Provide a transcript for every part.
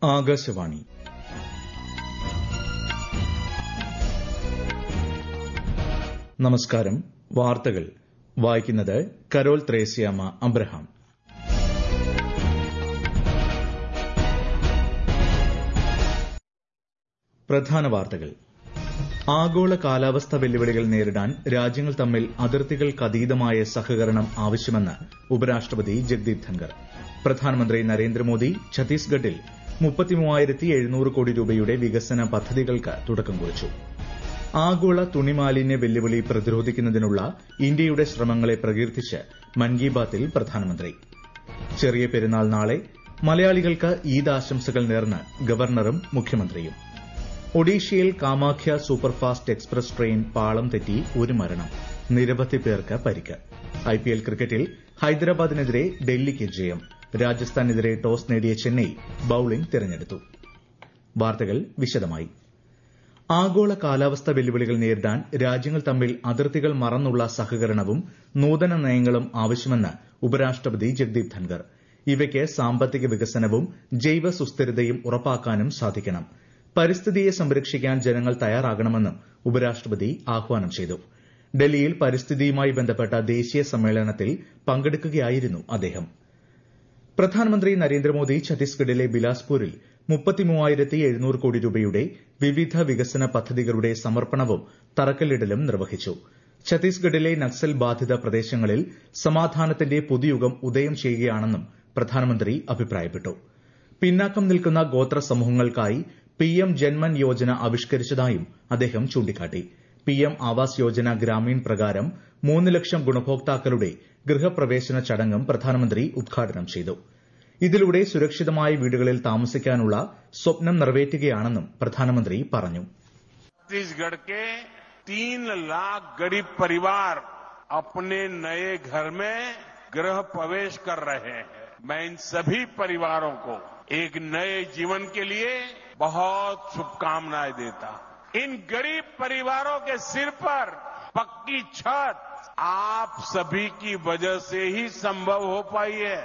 ആകാശവാണി നമസ്കാരം വാർത്തകൾ വായിക്കുന്നത് കരോൾ ത്രേസ്യാമ അബ്രഹാം പ്രധാന വാർത്തകൾ ആഗോള കാലാവസ്ഥാ വെല്ലുവിളികൾ നേരിടാൻ രാജ്യങ്ങൾ തമ്മിൽ അതിർത്തികൾക്കതീതമായ സഹകരണം ആവശ്യമെന്ന് ഉപരാഷ്ട്രപതി ജഗ്ദീപ് ധൻകർ പ്രധാനമന്ത്രി നരേന്ദ്രമോദി ഛത്തീസ്ഗഡിൽ കോടി രൂപയുടെ വികസന പദ്ധതികൾക്ക് തുടക്കം കുറിച്ചു ആഗോള തുണിമാലിന്യ വെല്ലുവിളി പ്രതിരോധിക്കുന്നതിനുള്ള ഇന്ത്യയുടെ ശ്രമങ്ങളെ പ്രകീർത്തിച്ച് മൻ കി ബാത്തിൽ പ്രധാനമന്ത്രി ചെറിയ പെരുന്നാൾ നാളെ മലയാളികൾക്ക് ഈദ് ആശംസകൾ നേർന്ന് ഗവർണറും മുഖ്യമന്ത്രിയും ഒഡീഷയിൽ കാമാഖ്യ സൂപ്പർഫാസ്റ്റ് എക്സ്പ്രസ് ട്രെയിൻ പാളം തെറ്റി ഒരു മരണം നിരവധി പേർക്ക് പരിക്ക് ഐപിഎൽ ക്രിക്കറ്റിൽ ഹൈദരാബാദിനെതിരെ ഡൽഹിക്ക് ജയം രാജസ്ഥാനെതിരെ ടോസ് നേടിയ ചെന്നൈ ബൌളിംഗ് തിരഞ്ഞെടുത്തു വാർത്തകൾ വിശദമായി ആഗോള കാലാവസ്ഥാ വെല്ലുവിളികൾ നേരിടാൻ രാജ്യങ്ങൾ തമ്മിൽ അതിർത്തികൾ മറന്നുള്ള സഹകരണവും നൂതന നയങ്ങളും ആവശ്യമെന്ന് ഉപരാഷ്ട്രപതി ജഗ്ദീപ് ധൻകർ ഇവയ്ക്ക് സാമ്പത്തിക വികസനവും ജൈവ സുസ്ഥിരതയും ഉറപ്പാക്കാനും സാധിക്കണം പരിസ്ഥിതിയെ സംരക്ഷിക്കാൻ ജനങ്ങൾ തയ്യാറാകണമെന്നും ഉപരാഷ്ട്രപതി ആഹ്വാനം ചെയ്തു ഡൽഹിയിൽ പരിസ്ഥിതിയുമായി ബന്ധപ്പെട്ട ദേശീയ സമ്മേളനത്തിൽ പങ്കെടുക്കുകയായിരുന്നു അദ്ദേഹം പ്രധാനമന്ത്രി നരേന്ദ്രമോദി ഛത്തീസ്ഗഡിലെ ബിലാസ്പൂരിൽ കോടി രൂപയുടെ വിവിധ വികസന പദ്ധതികളുടെ സമർപ്പണവും തറക്കല്ലിടലും നിർവഹിച്ചു ഛത്തീസ്ഗഡിലെ നക്സൽ ബാധിത പ്രദേശങ്ങളിൽ സമാധാനത്തിന്റെ പുതുയുഗം ഉദയം ചെയ്യുകയാണെന്നും പ്രധാനമന്ത്രി അഭിപ്രായപ്പെട്ടു പിന്നാക്കം നിൽക്കുന്ന ഗോത്ര സമൂഹങ്ങൾക്കായി പിഎം ജൻമൻ യോജന ആവിഷ്കരിച്ചതായും അദ്ദേഹം ചൂണ്ടിക്കാട്ടി പിഎം ആവാസ് യോജന ഗ്രാമീൺ പ്രകാരം മൂന്ന് ലക്ഷം ഗുണഭോക്താക്കളുടെ ഗൃഹപ്രവേശന ചടങ്ങും പ്രധാനമന്ത്രി ഉദ്ഘാടനം ചെയ്തു ഇതിലൂടെ സുരക്ഷിതമായ വീടുകളിൽ താമസിക്കാനുള്ള സ്വപ്നം നിറവേറ്റുകയാണെന്നും പ്രധാനമന്ത്രി പറഞ്ഞു छत्तीसगढ़ के तीन लाख गरीब परिवार अपने नए घर में गृह प्रवेश कर रहे हैं मैं इन सभी परिवारों को एक नए जीवन के लिए बहुत शुभकामनाएं देता हूं इन गरीब परिवारों के सिर पर पक्की छत आप सभी की वजह से ही संभव हो पाई है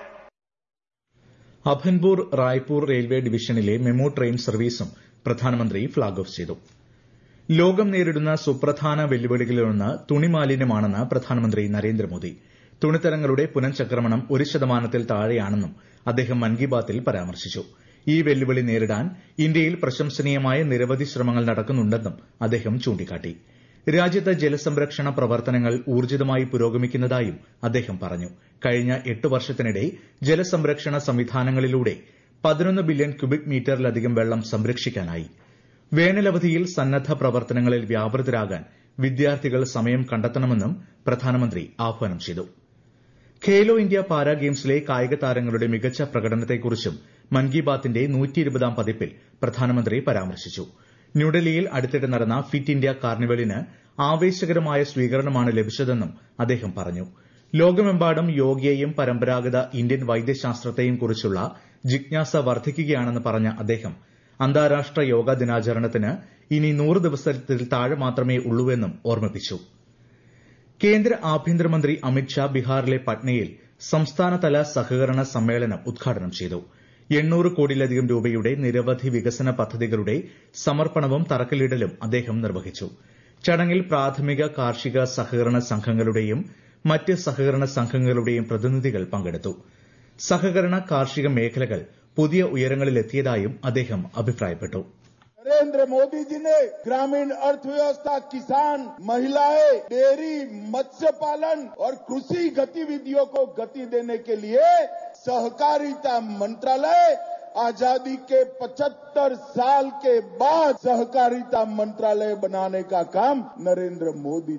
അഭൻപൂർ റായ്പൂർ റെയിൽവേ ഡിവിഷനിലെ മെമു ട്രെയിൻ സർവീസും പ്രധാനമന്ത്രി ഫ്ളാഗ് ഓഫ് ചെയ്തു ലോകം നേരിടുന്ന സുപ്രധാന വെല്ലുവിളികളിലൊന്ന് തുണിമാലിന്യമാണെന്ന് പ്രധാനമന്ത്രി നരേന്ദ്രമോദി തുണിത്തരങ്ങളുടെ പുനഃചക്രമണം ഒരു ശതമാനത്തിൽ താഴെയാണെന്നും അദ്ദേഹം മൻ കി ബാത്തിൽ പരാമർശിച്ചു ഈ വെല്ലുവിളി നേരിടാൻ ഇന്ത്യയിൽ പ്രശംസനീയമായ നിരവധി ശ്രമങ്ങൾ നടക്കുന്നുണ്ടെന്നും അദ്ദേഹം ചൂണ്ടിക്കാട്ടി രാജ്യത്ത് ജലസംരക്ഷണ പ്രവർത്തനങ്ങൾ ഊർജിതമായി പുരോഗമിക്കുന്നതായും അദ്ദേഹം പറഞ്ഞു കഴിഞ്ഞ എട്ട് വർഷത്തിനിടെ ജലസംരക്ഷണ സംവിധാനങ്ങളിലൂടെ പതിനൊന്ന് ബില്യൺ ക്യൂബിക് മീറ്ററിലധികം വെള്ളം സംരക്ഷിക്കാനായി വേനലവധിയിൽ സന്നദ്ധ പ്രവർത്തനങ്ങളിൽ വ്യാപൃതരാകാൻ വിദ്യാർത്ഥികൾ സമയം കണ്ടെത്തണമെന്നും പ്രധാനമന്ത്രി ആഹ്വാനം ചെയ്തു ഖേലോ ഇന്ത്യ പാരാ ഗെയിംസിലെ കായിക താരങ്ങളുടെ മികച്ച പ്രകടനത്തെക്കുറിച്ചും മൻ കി ബാത്തിന്റെ നൂറ്റിയിരുപതാം പതിപ്പിൽ പ്രധാനമന്ത്രി പരാമർശിച്ചു ന്യൂഡൽഹിയിൽ അടുത്തിടെ നടന്ന ഫിറ്റ് ഇന്ത്യ കാർണിവലിന് ആവേശകരമായ സ്വീകരണമാണ് ലഭിച്ചതെന്നും അദ്ദേഹം പറഞ്ഞു ലോകമെമ്പാടും യോഗയെയും പരമ്പരാഗത ഇന്ത്യൻ വൈദ്യശാസ്ത്രത്തെയും കുറിച്ചുള്ള ജിജ്ഞാസ വർദ്ധിക്കുകയാണെന്ന് പറഞ്ഞ അദ്ദേഹം അന്താരാഷ്ട്ര യോഗ ദിനാചരണത്തിന് ഇനി നൂറ് ദിവസത്തിൽ താഴെ മാത്രമേ ഉള്ളൂവെന്നും ഓർമ്മിപ്പിച്ചു കേന്ദ്ര ആഭ്യന്തരമന്ത്രി അമിത്ഷാ ബീഹാറിലെ പട്നയിൽ സംസ്ഥാനതല സഹകരണ സമ്മേളനം ഉദ്ഘാടനം ചെയ്തു എണ്ണൂറ് കോടിയിലധികം രൂപയുടെ നിരവധി വികസന പദ്ധതികളുടെ സമർപ്പണവും തറക്കല്ലിടലും അദ്ദേഹം നിർവഹിച്ചു ചടങ്ങിൽ പ്രാഥമിക കാർഷിക സഹകരണ സംഘങ്ങളുടെയും മറ്റ് സഹകരണ സംഘങ്ങളുടെയും പ്രതിനിധികൾ പങ്കെടുത്തു സഹകരണ കാർഷിക മേഖലകൾ പുതിയ ഉയരങ്ങളിലെത്തിയതായും അദ്ദേഹം അഭിപ്രായപ്പെട്ടു नरेंद्र मोदी जी ने ग्रामीण अर्थव्यवस्था किसान महिलाएं डेयरी मत्स्य पालन और कृषि गतिविधियों को गति देने के लिए सहकारिता मंत्रालय आजादी के 75 साल के बाद सहकारिता मंत्रालय बनाने का काम नरेंद्र मोदी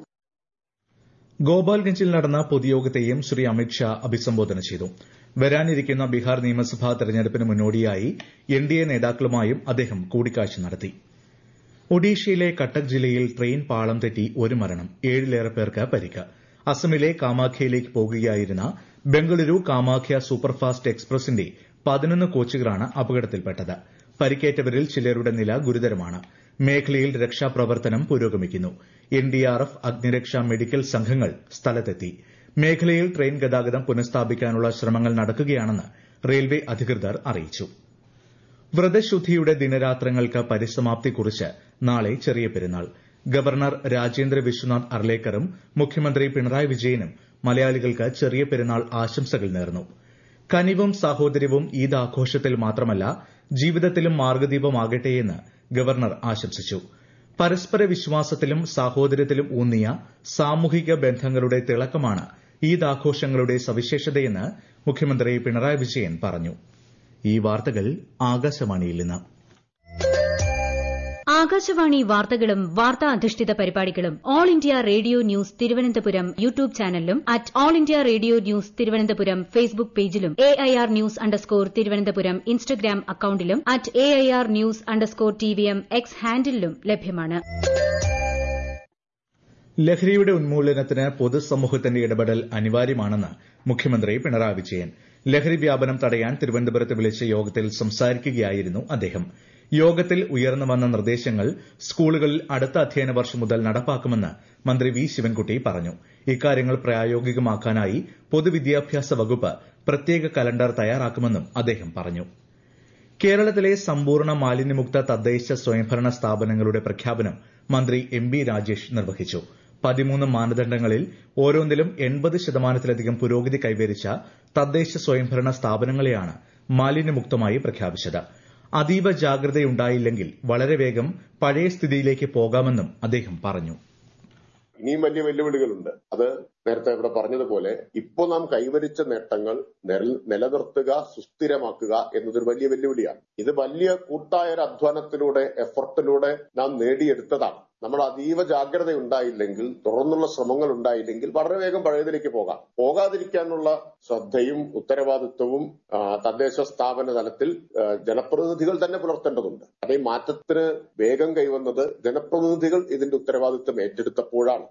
ഗോപാൽഗഞ്ചിൽ നടന്ന പൊതുയോഗത്തെയും ശ്രീ അമിത്ഷാ അഭിസംബോധന ചെയ്തു വരാനിരിക്കുന്ന ബീഹാർ നിയമസഭാ തെരഞ്ഞെടുപ്പിന് മുന്നോടിയായി എൻഡിഎ നേതാക്കളുമായും അദ്ദേഹം കൂടിക്കാഴ്ച നടത്തി ഒഡീഷയിലെ കട്ടക് ജില്ലയിൽ ട്രെയിൻ പാളം തെറ്റി ഒരു മരണം ഏഴിലേറെ പേർക്ക് പരിക്ക് അസമിലെ കാമാഖ്യയിലേക്ക് പോകുകയായിരുന്ന ബംഗളൂരു കാമാഖ്യ സൂപ്പർഫാസ്റ്റ് എക്സ്പ്രസിന്റെ പതിനൊന്ന് കോച്ചുകളാണ് അപകടത്തിൽപ്പെട്ടത് പരിക്കേറ്റവരിൽ ചിലരുടെ നില ഗുരുതരമാണ് മേഖലയിൽ രക്ഷാപ്രവർത്തനം പുരോഗമിക്കുന്നു എൻഡിആർഎഫ് അഗ്നിരക്ഷാ മെഡിക്കൽ സംഘങ്ങൾ സ്ഥലത്തെത്തി മേഖലയിൽ ട്രെയിൻ ഗതാഗതം പുനഃസ്ഥാപിക്കാനുള്ള ശ്രമങ്ങൾ നടക്കുകയാണെന്ന് റെയിൽവേ അധികൃതർ അറിയിച്ചു വ്രതശുദ്ധിയുടെ ദിനരാത്രങ്ങൾക്ക് പരിസമാപ്തി കുറിച്ച് നാളെ ചെറിയ പെരുന്നാൾ ഗവർണർ രാജേന്ദ്ര വിശ്വനാഥ് അർലേക്കറും മുഖ്യമന്ത്രി പിണറായി വിജയനും മലയാളികൾക്ക് ചെറിയ പെരുന്നാൾ ആശംസകൾ നേർന്നു കനിവും സാഹോദര്യവും ഈദ് ആഘോഷത്തിൽ മാത്രമല്ല ജീവിതത്തിലും മാർഗദീപമാകട്ടെയെന്ന് ഗവർണർ ആശംസിച്ചു പരസ്പര വിശ്വാസത്തിലും സാഹോദര്യത്തിലും ഊന്നിയ സാമൂഹിക ബന്ധങ്ങളുടെ തിളക്കമാണ് ഈദ് ആഘോഷങ്ങളുടെ സവിശേഷതയെന്ന് മുഖ്യമന്ത്രി പിണറായി വിജയൻ പറഞ്ഞു ഈ വാർത്തകൾ ആകാശവാണിയിൽ നിന്ന് ആകാശവാണി വാർത്തകളും വാർത്താ അധിഷ്ഠിത പരിപാടികളും All India Radio news Thiruvananthapuram YouTube ചാനലിലും at All India Radio news Thiruvananthapuram Facebook പേജിലും A I R news underscore Thiruvananthapuram Instagram അക്കൌണ്ടിലും at A I R news underscore T V M X ഹാൻഡിലും ലഭ്യമാണ് ലഹരിയുടെ ഉന്മൂലനത്തിന് പൊതുസമൂഹത്തിന്റെ ഇടപെടൽ അനിവാര്യമാണെന്ന് മുഖ്യമന്ത്രി പിണറായി വിജയൻ ലഹരി വ്യാപനം തടയാൻ തിരുവനന്തപുരത്ത് വിളിച്ച യോഗത്തിൽ സംസാരിക്കുകയായിരുന്നു അദ്ദേഹം യോഗത്തിൽ ഉയർന്നു വന്ന നിർദ്ദേശങ്ങൾ സ്കൂളുകളിൽ അടുത്ത അധ്യയന വർഷം മുതൽ നടപ്പാക്കുമെന്ന് മന്ത്രി വി ശിവൻകുട്ടി പറഞ്ഞു ഇക്കാര്യങ്ങൾ പ്രായോഗികമാക്കാനായി പൊതുവിദ്യാഭ്യാസ വകുപ്പ് പ്രത്യേക കലണ്ടർ തയ്യാറാക്കുമെന്നും അദ്ദേഹം പറഞ്ഞു കേരളത്തിലെ സമ്പൂർണ്ണ മാലിന്യമുക്ത തദ്ദേശ സ്വയംഭരണ സ്ഥാപനങ്ങളുടെ പ്രഖ്യാപനം മന്ത്രി എം ബി രാജേഷ് നിർവഹിച്ചു പതിമൂന്ന് മാനദണ്ഡങ്ങളിൽ ഓരോന്നിലും എൺപത് ശതമാനത്തിലധികം പുരോഗതി കൈവരിച്ച തദ്ദേശ സ്വയംഭരണ സ്ഥാപനങ്ങളെയാണ് മാലിന്യമുക്തമായി പ്രഖ്യാപിച്ചത് അതീവ ജാഗ്രതയുണ്ടായില്ലെങ്കിൽ വളരെ വേഗം പഴയ സ്ഥിതിയിലേക്ക് പോകാമെന്നും അദ്ദേഹം പറഞ്ഞു ഇനിയും വലിയ വെല്ലുവിളികളുണ്ട് അത് നേരത്തെ ഇവിടെ പറഞ്ഞതുപോലെ ഇപ്പോൾ നാം കൈവരിച്ച നേട്ടങ്ങൾ നിലനിർത്തുക സുസ്ഥിരമാക്കുക എന്നതൊരു വലിയ വെല്ലുവിളിയാണ് ഇത് വലിയ കൂട്ടായ ഒരു അധ്വാനത്തിലൂടെ എഫർട്ടിലൂടെ നാം നേടിയെടുത്തതാണ് നമ്മൾ അതീവ ജാഗ്രത ഉണ്ടായില്ലെങ്കിൽ തുടർന്നുള്ള ശ്രമങ്ങൾ ഉണ്ടായില്ലെങ്കിൽ വളരെ വേഗം പഴയതിലേക്ക് പോകാം പോകാതിരിക്കാനുള്ള ശ്രദ്ധയും ഉത്തരവാദിത്വവും തദ്ദേശ സ്ഥാപന തലത്തിൽ ജനപ്രതിനിധികൾ തന്നെ പുലർത്തേണ്ടതുണ്ട് അതേ മാറ്റത്തിന് വേഗം കൈവന്നത് ജനപ്രതിനിധികൾ ഇതിന്റെ ഉത്തരവാദിത്വം ഏറ്റെടുത്തപ്പോഴാണ്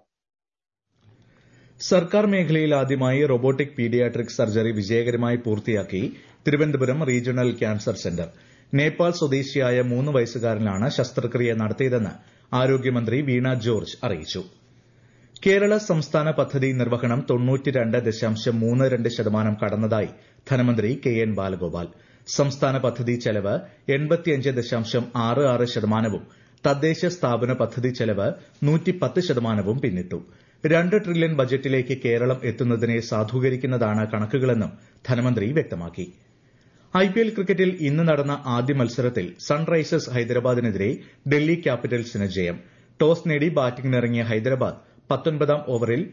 സർക്കാർ മേഖലയിൽ ആദ്യമായി റോബോട്ടിക് പീഡിയാട്രിക് സർജറി വിജയകരമായി പൂർത്തിയാക്കി Thiruvananthapuram regional cancer centre Nepal സ്വദേശിയായ മൂന്ന് വയസ്സുകാരനാണ് ശസ്ത്രക്രിയ നടത്തിയതെന്ന് ആരോഗ്യമന്ത്രി വീണ ജോർജ് അറിയിച്ചു കേരള സംസ്ഥാന പദ്ധതി നിർവഹണം തൊണ്ണൂറ്റിരണ്ട് ദശാംശം മൂന്ന് രണ്ട് ശതമാനം കടന്നതായി ധനമന്ത്രി കെ എൻ ബാലഗോപാൽ സംസ്ഥാന പദ്ധതി ചെലവ് എൺപത്തിയഞ്ച് ദശാംശം ആറ് ആറ് ശതമാനവും തദ്ദേശ സ്ഥാപന പദ്ധതി ചെലവ് നൂറ്റിപ്പത്ത് ശതമാനവും പിന്നിട്ടു രണ്ട് ട്രില്യൺ ബജറ്റിലേക്ക് കേരളം എത്തുന്നതിനെ സാധൂകരിക്കുന്നതാണ് കണക്കുകളെന്നും ധനമന്ത്രി വ്യക്തമാക്കി ഐപിഎൽ ക്രിക്കറ്റിൽ ഇന്ന് നടന്ന ആദ്യ മത്സരത്തിൽ സൺറൈസേഴ്സ് ഹൈദരാബാദിനെതിരെ ഡൽഹി ക്യാപിറ്റൽസിന് ജയം ടോസ് നേടി ബാറ്റിംഗിനിറങ്ങിയ ഹൈദരാബാദ് പത്തൊൻപതാം ഓവറിൽ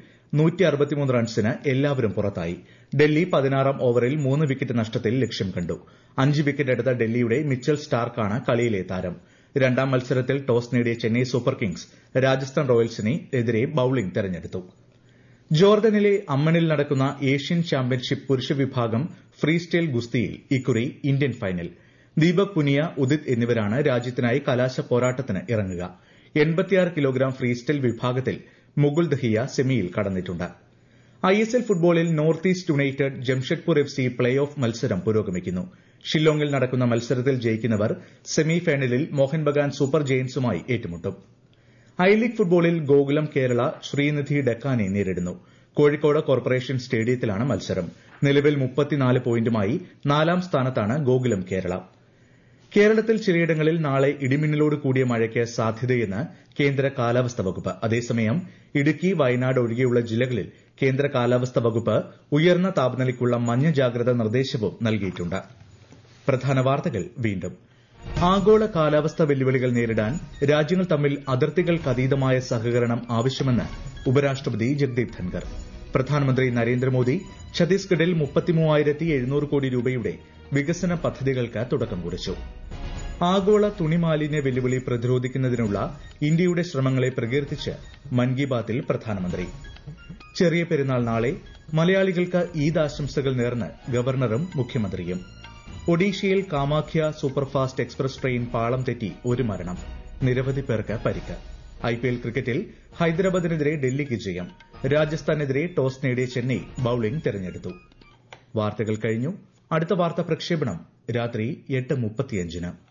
റൺസിന് എല്ലാവരും പുറത്തായി ഡൽഹി പതിനാറാം ഓവറിൽ മൂന്ന് വിക്കറ്റ് നഷ്ടത്തിൽ ലക്ഷ്യം കണ്ടു അഞ്ച് വിക്കറ്റ് എടുത്ത ഡൽഹിയുടെ മിച്ചൽ സ്റ്റാർക്കാണ് കളിയിലെ താരം രണ്ടാം മത്സരത്തിൽ ടോസ് നേടിയ ചെന്നൈ സൂപ്പർ കിങ്സ് രാജസ്ഥാൻ റോയൽസിനെ എതിരെ ബൌളിംഗ് തെരഞ്ഞെടുത്തു ജോർദനിലെ അമ്മനിൽ നടക്കുന്ന ഏഷ്യൻ ചാമ്പ്യൻഷിപ്പ് പുരുഷ വിഭാഗം ഫ്രീ സ്റ്റൈൽ ഗുസ്തിയിൽ ഇക്കുറി ഇന്ത്യൻ ഫൈനൽ ദീപക് പുനിയ ഉദിത് എന്നിവരാണ് രാജ്യത്തിനായി കലാശ പോരാട്ടത്തിന് ഇറങ്ങുക കിലോഗ്രാം ഫ്രീ സ്റ്റൈൽ വിഭാഗത്തിൽ മുകുൾ ദഹിയ സെമിയിൽ കടന്നിട്ടുണ്ട് ഐഎസ്എൽ ഫുട്ബോളിൽ North East United Jamshedpur F C play off മത്സരം പുരോഗമിക്കുന്നു ഷില്ലോങ്ങിൽ നടക്കുന്ന മത്സരത്തിൽ ജയിക്കുന്നവർ സെമി ഫൈനലിൽ മോഹൻ ബഗാൻ സൂപ്പർ ജയൻസുമായി ഏറ്റുമുട്ടും ഐ ലീഗ് ഫുട്ബോളിൽ ഗോകുലം കേരള ശ്രീനിധി ഡെക്കാനെ നേരിടുന്നു കോഴിക്കോട് കോർപ്പറേഷൻ സ്റ്റേഡിയത്തിലാണ് മത്സരം നിലവിൽ മുപ്പത്തിനാല് പോയിന്റുമായി നാലാം സ്ഥാനത്താണ് ഗോകുലം കേരള കേരളത്തിൽ ചിലയിടങ്ങളിൽ നാളെ ഇടിമിന്നലോട് കൂടിയ മഴയ്ക്ക് സാധ്യതയെന്ന് കേന്ദ്ര കാലാവസ്ഥാ വകുപ്പ് അതേസമയം ഇടുക്കി വയനാട് ഒഴികെയുള്ള ജില്ലകളിൽ കേന്ദ്ര കാലാവസ്ഥാ വകുപ്പ് ഉയർന്ന താപനിലയ്ക്കുള്ള മഞ്ഞ ജാഗ്രതാ നിർദ്ദേശവും നൽകിയിട്ടുണ്ട് പ്രധാന വാർത്തകൾ വീണ്ടും ആഗോള കാലാവസ്ഥാ വെല്ലുവിളികൾ നേരിടാൻ രാജ്യങ്ങൾ തമ്മിൽ അതിർത്തികൾക്കതീതമായ സഹകരണം ആവശ്യമെന്ന് ഉപരാഷ്ട്രപതി ജഗ്ദീപ് ധൻകർ പ്രധാനമന്ത്രി നരേന്ദ്രമോദി ഛത്തീസ്ഗഡിൽ മുപ്പത്തിമൂവായിരത്തി എഴുന്നൂറ് കോടി രൂപയുടെ വികസന പദ്ധതികൾക്ക് തുടക്കം കുറിച്ചു ആഗോള തുണിമാലിന്യ വെല്ലുവിളി പ്രതിരോധിക്കുന്നതിനുള്ള ഇന്ത്യയുടെ ശ്രമങ്ങളെ പ്രകീർത്തിച്ച് മൻ കി ബാത്തിൽ പ്രധാനമന്ത്രി ചെറിയ പെരുന്നാൾ നാളെ മലയാളികൾക്ക് ഈദ് ആശംസകൾ നേർന്ന് ഗവർണറും മുഖ്യമന്ത്രിയും ഒഡീഷയിൽ കാമാഖ്യ സൂപ്പർഫാസ്റ്റ് എക്സ്പ്രസ് ട്രെയിൻ പാളം തെറ്റി ഒരു മരണം നിരവധി പേർക്ക് പരിക്ക് ഐപിഎൽ ക്രിക്കറ്റിൽ ഹൈദരാബാദിനെതിരെ ഡൽഹിക്ക് ജയം രാജസ്ഥാനെതിരെ ടോസ് നേടിയ ചെന്നൈ ബൌളിംഗ് തെരഞ്ഞെടുത്തു വാർത്തകൾ കഴിഞ്ഞു അടുത്ത വാർത്താ പ്രക്ഷേപണം രാത്രി എട്ട് മുപ്പത്തിയഞ്ചിന്